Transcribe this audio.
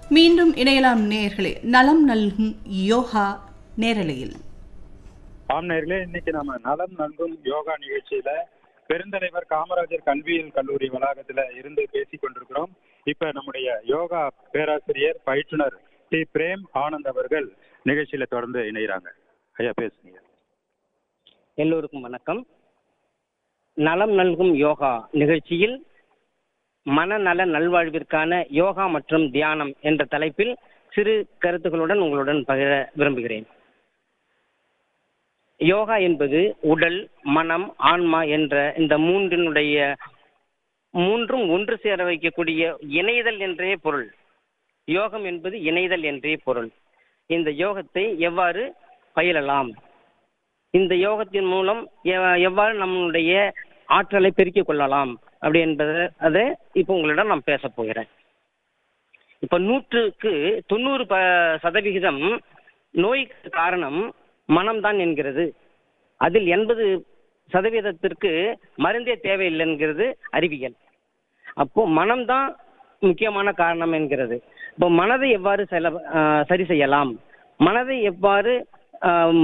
மீண்டும் இணையலாம் நேயர்களே நலம் நல்கும் யோகா நேரலையில் ஆம் நேர்களே இன்னைக்கு நம்ம நலம் நல்கும் யோகா நிகழ்ச்சியில பெருந்தலைவர் காமராஜர் கல்வியியல் கல்லூரி வளாகத்துல இருந்து பேசிக் கொண்டிருக்கிறோம் இப்ப நம்முடைய யோகா பேராசிரியர் பயிற்றுனர் டி பிரேம் ஆனந்த் அவர்கள் நிகழ்ச்சியில தொடர்ந்து இணைகிறாங்க ஐயா பேசுங்க எல்லோருக்கும் வணக்கம் நலம் நல்கும் யோகா நிகழ்ச்சியில் மனநல நல்வாழ்விற்கான யோகா மற்றும் தியானம் என்ற தலைப்பில் சிறு கருத்துக்களுடன் உங்களுடன் பகிர விரும்புகிறேன் யோகா என்பது உடல் மனம் ஆன்மா என்ற இந்த மூன்றினுடைய மூன்றும் ஒன்று சேர வைக்கக்கூடிய இணைதல் என்றே பொருள் யோகம் என்பது இணைதல் என்றே பொருள் இந்த யோகத்தை எவ்வாறு பயிலலாம் இந்த யோகத்தின் மூலம் எவ்- எவ்வாறு நம்மளுடைய ஆற்றலை பெருக்கிக் கொள்ளலாம் அப்படி என்பதை அதை இப்போ உங்களிடம் நான் பேச போகிறேன் இப்போ நூற்றுக்கு தொண்ணூறு ப சதவிகிதம் நோய்க்கு காரணம் மனம்தான் என்கிறது அதில் எண்பது சதவீதத்திற்கு மருந்தே தேவையில்லை என்கிறது அறிவியல் அப்போ மனம்தான் முக்கியமான காரணம் என்கிறது இப்போ மனதை எவ்வாறு செல ஆஹ் சரி செய்யலாம் மனதை எவ்வாறு ஆஹ்